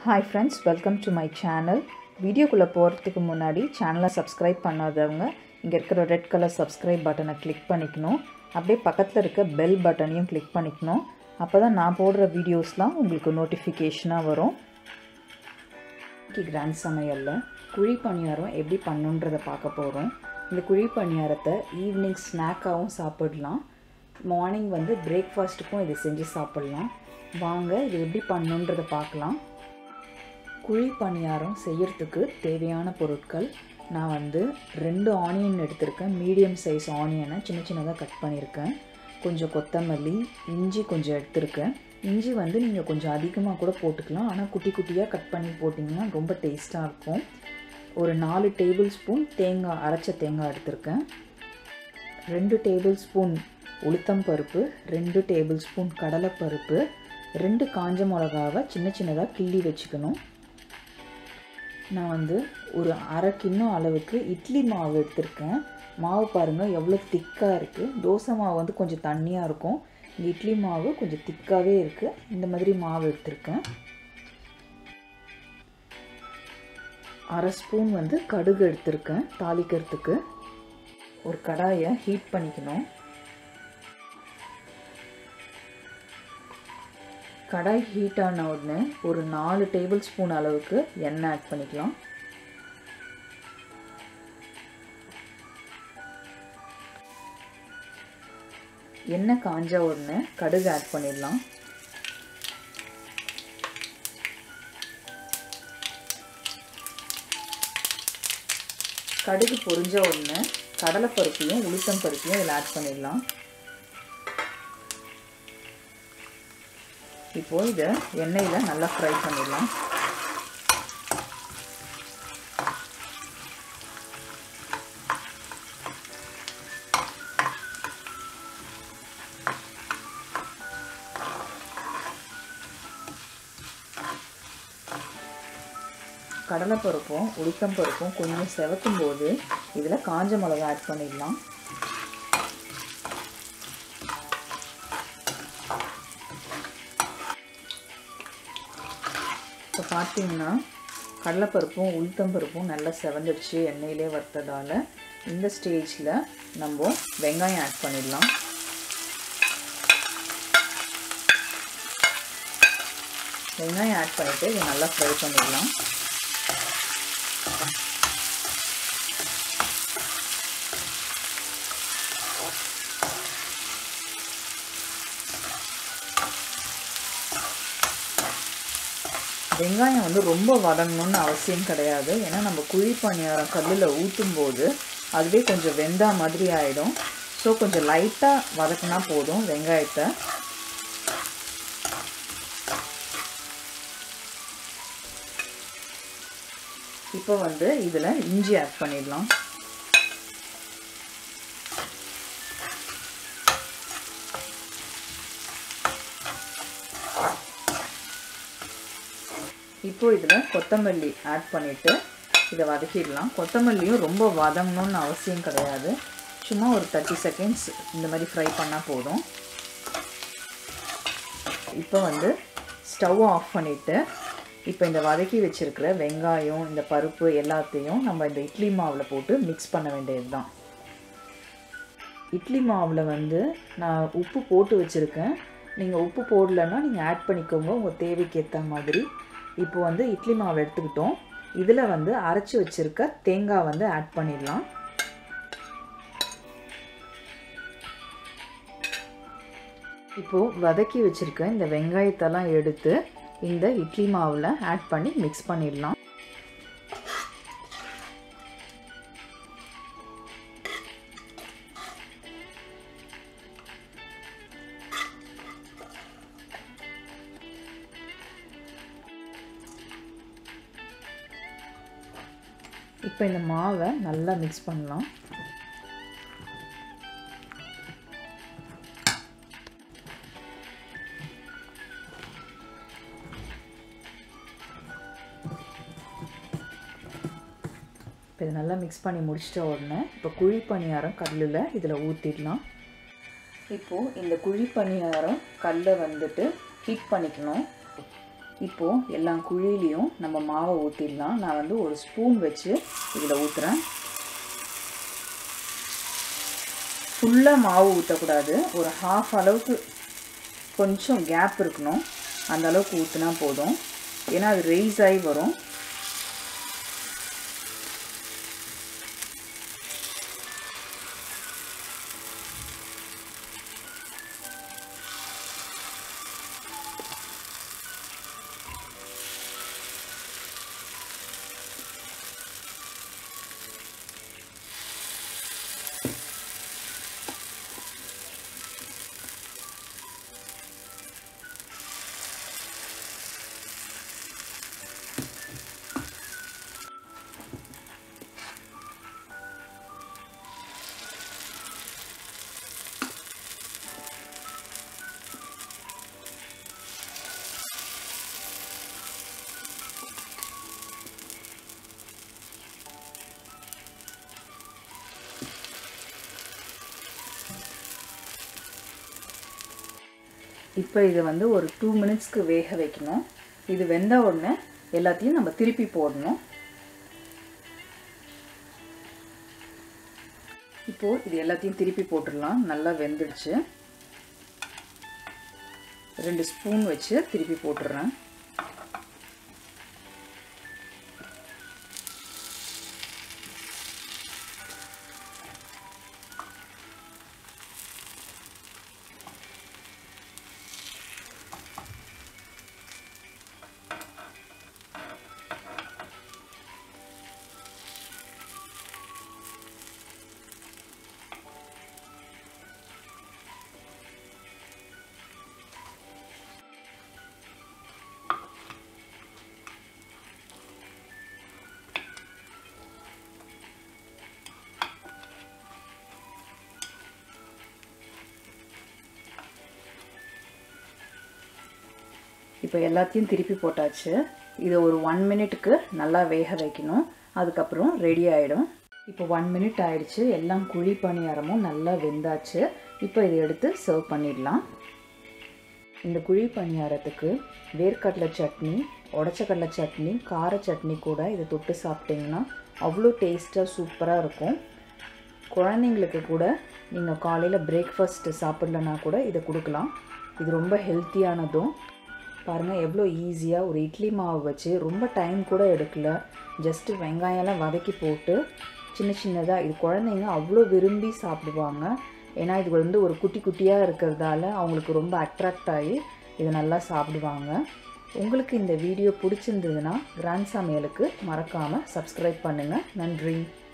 hi friends welcome to my channel வீடியோக்குள்ளே போகிறதுக்கு முன்னாடி சேனலை சப்ஸ்கிரைப் பண்ணாதவங்க இங்கே இருக்கிற ரெட் கலர் சப்ஸ்கிரைப் பட்டனை கிளிக் பண்ணிக்கணும் அப்படியே பக்கத்தில் இருக்க பெல் பட்டனையும் கிளிக் பண்ணிக்கணும் அப்போ தான் நான் போடுற வீடியோஸ்லாம் உங்களுக்கு நோட்டிஃபிகேஷனாக வரும் இன்னைக்கு கிராண்ட் சமையலில் குழி பணியாரம் எப்படி பண்ணுன்றதை பார்க்க போகிறோம் இந்த குழி பணியாரத்தை ஈவினிங் ஸ்நாக்காகவும் சாப்பிடலாம் மார்னிங் வந்து பிரேக்ஃபாஸ்ட்டுக்கும் இது செஞ்சு சாப்பிட்லாம் வாங்க இது எப்படி பண்ணுன்றதை பார்க்கலாம் குழி பணியாரம் செய்யறதுக்கு தேவையான பொருட்கள் நான் வந்து ரெண்டு ஆனியன் எடுத்திருக்கேன் மீடியம் சைஸ் ஆனியனை சின்ன சின்னதாக கட் பண்ணியிருக்கேன் கொஞ்சம் கொத்தமல்லி இஞ்சி கொஞ்சம் எடுத்திருக்கேன் இஞ்சி வந்து நீங்கள் கொஞ்சம் அதிகமாக கூட போட்டுக்கலாம் ஆனால் குட்டி குட்டியாக கட் பண்ணி போட்டிங்கன்னா ரொம்ப டேஸ்ட்டாக இருக்கும் ஒரு நாலு டேபிள் ஸ்பூன் தேங்காய் அரைச்ச தேங்காய் எடுத்திருக்கேன் ரெண்டு டேபிள் ஸ்பூன் உளுத்தம் பருப்பு ரெண்டு டேபிள் ஸ்பூன் கடலைப்பருப்பு ரெண்டு காஞ்ச மிளகாவை சின்ன சின்னதாக கிள்ளி வச்சுக்கணும் நான் வந்து ஒரு அரை கிண்ணம் அளவுக்கு இட்லி மாவு எடுத்திருக்கேன் மாவு பாருங்கள் எவ்வளோ திக்காக இருக்குது தோசை மாவு வந்து கொஞ்சம் தண்ணியாக இருக்கும் இந்த இட்லி மாவு கொஞ்சம் திக்காகவே இருக்குது இந்த மாதிரி மாவு எடுத்திருக்கேன் அரை ஸ்பூன் வந்து கடுகு எடுத்திருக்கேன் தாளிக்கிறதுக்கு ஒரு கடாயை ஹீட் பண்ணிக்கணும் கடாய் ஹீட் ஆன உடனே ஒரு நாலு டேபிள் ஸ்பூன் அளவுக்கு எண்ணெய் ஆட் பண்ணிக்கலாம் எண்ணெய் காஞ்ச உடனே கடுகு ஆட் பண்ணிடலாம் கடுகு பொரிஞ்ச உடனே கடலைப்பருப்பையும் உளுத்தம் பருப்பையும் இதில் ஆட் பண்ணிடலாம் இப்போ இதை எண்ணெயில் நல்லா ஃப்ரை பண்ணிடலாம் கடலைப்பருப்பும் உளுத்தம் பருப்பும் கொஞ்சம் செவக்கும் போது இதில் காஞ்ச மிளகா ஆட் பண்ணிடலாம் இப்போ பார்த்தீங்கன்னா கடலைப்பருப்பும் உளுத்தம் பருப்பும் நல்லா செவந்துடுச்சு எண்ணெயிலே வறுத்ததால் இந்த ஸ்டேஜில் நம்ம வெங்காயம் ஆட் பண்ணிடலாம் வெங்காயம் ஆட் பண்ணிவிட்டு இதை நல்லா ஃப்ரை பண்ணிடலாம் வெங்காயம் வந்து ரொம்ப வதங்கணும்னு அவசியம் கிடையாது ஏன்னா நம்ம குழி பணியாரம் கல்லில் ஊற்றும் போது அதுவே கொஞ்சம் வெந்தா மாதிரி ஆகிடும் ஸோ கொஞ்சம் லைட்டாக வதக்கினா போதும் வெங்காயத்தை இப்போ வந்து இதில் இஞ்சி ஆட் பண்ணிடலாம் இப்போ இதில் கொத்தமல்லி ஆட் பண்ணிவிட்டு இதை வதக்கிடலாம் கொத்தமல்லியும் ரொம்ப வதங்கணும்னு அவசியம் கிடையாது சும்மா ஒரு தேர்ட்டி செகண்ட்ஸ் இந்த மாதிரி ஃப்ரை பண்ணால் போதும் இப்போ வந்து ஸ்டவ் ஆஃப் பண்ணிவிட்டு இப்போ இந்த வதக்கி வச்சுருக்கிற வெங்காயம் இந்த பருப்பு எல்லாத்தையும் நம்ம இந்த இட்லி மாவில் போட்டு மிக்ஸ் பண்ண வேண்டியது தான் இட்லி மாவில் வந்து நான் உப்பு போட்டு வச்சுருக்கேன் நீங்கள் உப்பு போடலைன்னா நீங்கள் ஆட் பண்ணிக்கோங்க உங்கள் தேவைக்கு ஏற்ற மாதிரி இப்போ வந்து இட்லி மாவு எடுத்துக்கிட்டோம் இதில் வந்து அரைச்சி வச்சுருக்க தேங்காய் வந்து ஆட் பண்ணிடலாம் இப்போது வதக்கி வச்சுருக்க இந்த வெங்காயத்தெல்லாம் எடுத்து இந்த இட்லி மாவில் ஆட் பண்ணி மிக்ஸ் பண்ணிடலாம் இப்போ இந்த மாவை நல்லா மிக்ஸ் பண்ணலாம் இப்போ இதை நல்லா மிக்ஸ் பண்ணி முடிச்சிட்ட உடனே இப்போ குழி பணியாரம் கல்லில் இதில் ஊற்றிடலாம் இப்போது இந்த குழி பணியாரம் கல்லை வந்துட்டு ஹீட் பண்ணிக்கணும் இப்போது எல்லா குழியிலையும் நம்ம மாவை ஊற்றிடலாம் நான் வந்து ஒரு ஸ்பூன் வச்சு இதில் ஊற்றுறேன் ஃபுல்லாக மாவு ஊற்றக்கூடாது ஒரு ஹாஃப் அளவுக்கு கொஞ்சம் கேப் இருக்கணும் அந்த அளவுக்கு ஊற்றினா போதும் ஏன்னா அது ரைஸ் ஆகி வரும் இப்போ இதை வந்து ஒரு டூ மினிட்ஸ்க்கு வேக வைக்கணும் இது வெந்த உடனே எல்லாத்தையும் நம்ம திருப்பி போடணும் இப்போது இது எல்லாத்தையும் திருப்பி போட்டுடலாம் நல்லா வெந்துடுச்சு ரெண்டு ஸ்பூன் வச்சு திருப்பி போட்டுடுறேன் இப்போ எல்லாத்தையும் திருப்பி போட்டாச்சு இதை ஒரு ஒன் மினிட்டுக்கு நல்லா வேக வைக்கணும் அதுக்கப்புறம் ரெடி ஆகிடும் இப்போ ஒன் மினிட் ஆயிடுச்சு எல்லாம் குழி பணியாரமும் நல்லா வெந்தாச்சு இப்போ இதை எடுத்து சர்வ் பண்ணிடலாம் இந்த குழி பணியாரத்துக்கு வேர்க்கடலை சட்னி உடச்சக்கடலை சட்னி கார சட்னி கூட இதை தொட்டு சாப்பிட்டிங்கன்னா அவ்வளோ டேஸ்ட்டாக சூப்பராக இருக்கும் குழந்தைங்களுக்கு கூட நீங்கள் காலையில் பிரேக்ஃபாஸ்ட்டு சாப்பிட்லனா கூட இதை கொடுக்கலாம் இது ரொம்ப ஹெல்த்தியானதும் பாருங்கள் எவ்வளோ ஈஸியாக ஒரு இட்லி மாவு வச்சு ரொம்ப டைம் கூட எடுக்கல ஜஸ்ட்டு வெங்காயம்லாம் வதக்கி போட்டு சின்ன சின்னதாக இது குழந்தைங்க அவ்வளோ விரும்பி சாப்பிடுவாங்க ஏன்னா இது வந்து ஒரு குட்டி குட்டியாக இருக்கிறதால அவங்களுக்கு ரொம்ப அட்ராக்ட் ஆகி இதை நல்லா சாப்பிடுவாங்க உங்களுக்கு இந்த வீடியோ பிடிச்சிருந்ததுன்னா கிராண்ட் சமையலுக்கு மறக்காமல் சப்ஸ்கிரைப் பண்ணுங்கள் நன்றி